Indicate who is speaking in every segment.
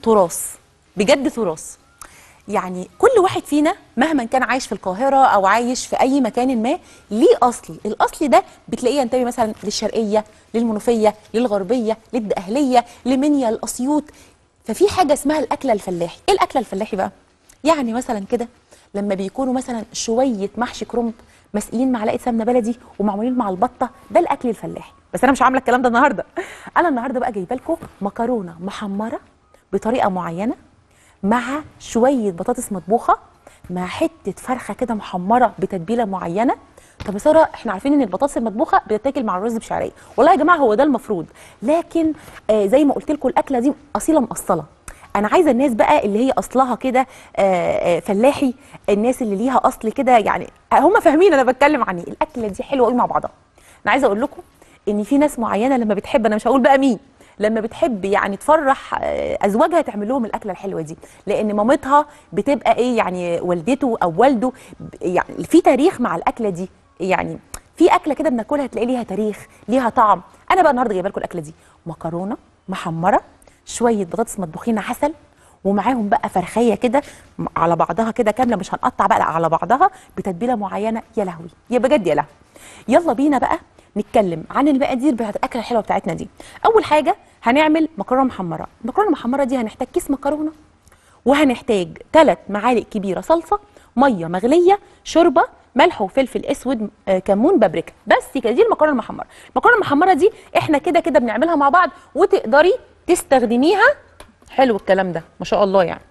Speaker 1: تراث بجد تراث يعني كل واحد فينا مهما كان عايش في القاهرة أو عايش في أي مكان ما ليه أصل الأصل ده بتلاقيه ينتمي مثلا للشرقية للمنوفية للغربية للدقهلية لمنيا الأسيوط ففي حاجة اسمها الأكلة الفلاحي إيه الأكلة الفلاحي بقى؟ يعني مثلا كده لما بيكونوا مثلا شوية محشي كرنب مسقيين معلقة سمنة بلدي ومعمولين مع البطة ده الأكل الفلاحي بس أنا مش عاملة الكلام ده النهاردة أنا النهاردة بقى جايبة لكم مكرونة محمرة بطريقة معينة مع شويه بطاطس مطبوخه مع حته فرخه كده محمره بتتبيله معينه طب يا ساره احنا عارفين ان البطاطس المطبوخه بتتاكل مع الرز بشعريه والله يا جماعه هو ده المفروض لكن آه زي ما قلت لكم الاكله دي اصيله مقصله انا عايزه الناس بقى اللي هي اصلها كده آه، آه، فلاحي الناس اللي ليها اصل كده يعني هم فاهمين انا بتكلم عن ايه الاكله دي حلوه قوي مع بعضها انا عايزه اقول لكم ان في ناس معينه لما بتحب انا مش هقول بقى مين لما بتحب يعني تفرح آه، ازواجها تعمل لهم الاكله الحلوه دي لان مامتها بتبقى ايه يعني والدته او والده ب- يعني في تاريخ مع الاكله دي يعني في اكله كده بناكلها تلاقي ليها تاريخ ليها طعم انا بقى النهارده جايبه لكم الاكله دي مكرونه محمره شويه بطاطس مطبوخين عسل ومعاهم بقى فرخيه كده م- على بعضها كده كامله مش هنقطع بقى لا على بعضها بتتبيله معينه يا لهوي يا بجد يا لهوي يلا بينا بقى نتكلم عن المقادير بتاعت الاكله الحلوه بتاعتنا دي اول حاجه هنعمل مكرونه محمره المكرونه المحمره دي هنحتاج كيس مكرونه وهنحتاج ثلاث معالق كبيره صلصه ميه مغليه شوربه ملح وفلفل اسود آه، كمون بابريكا بس كده دي المكرونه المحمره المكرونه المحمره دي احنا كده كده بنعملها مع بعض وتقدري تستخدميها حلو الكلام ده ما شاء الله يعني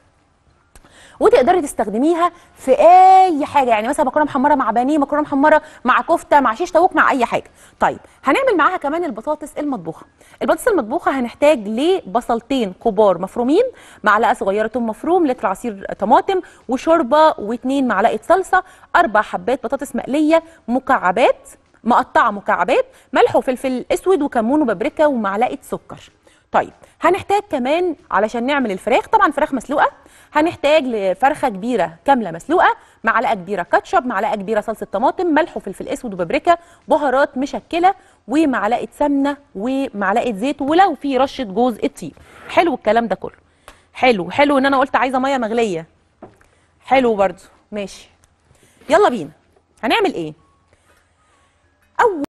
Speaker 1: وتقدري تستخدميها في اي حاجه يعني مثلا مكرونه محمره مع بانيه مكرونه محمره مع كفته مع شيش طاووق مع اي حاجه طيب هنعمل معاها كمان البطاطس المطبوخه البطاطس المطبوخه هنحتاج لبصلتين كبار مفرومين معلقه صغيره توم مفروم لتر عصير طماطم وشوربه واتنين معلقه صلصه اربع حبات بطاطس مقليه مكعبات مقطعه مكعبات ملح وفلفل اسود وكمون وبابريكا ومعلقه سكر طيب هنحتاج كمان علشان نعمل الفراخ طبعا فراخ مسلوقه هنحتاج لفرخه كبيره كامله مسلوقه معلقه كبيره كاتشب معلقه كبيره صلصه طماطم ملح وفلفل اسود وبابريكا بهارات مشكله ومعلقه سمنه ومعلقه زيت ولو في رشه جوز الطيب حلو الكلام ده كله حلو حلو ان انا قلت عايزه ميه مغليه حلو برضو ماشي يلا بينا هنعمل ايه اول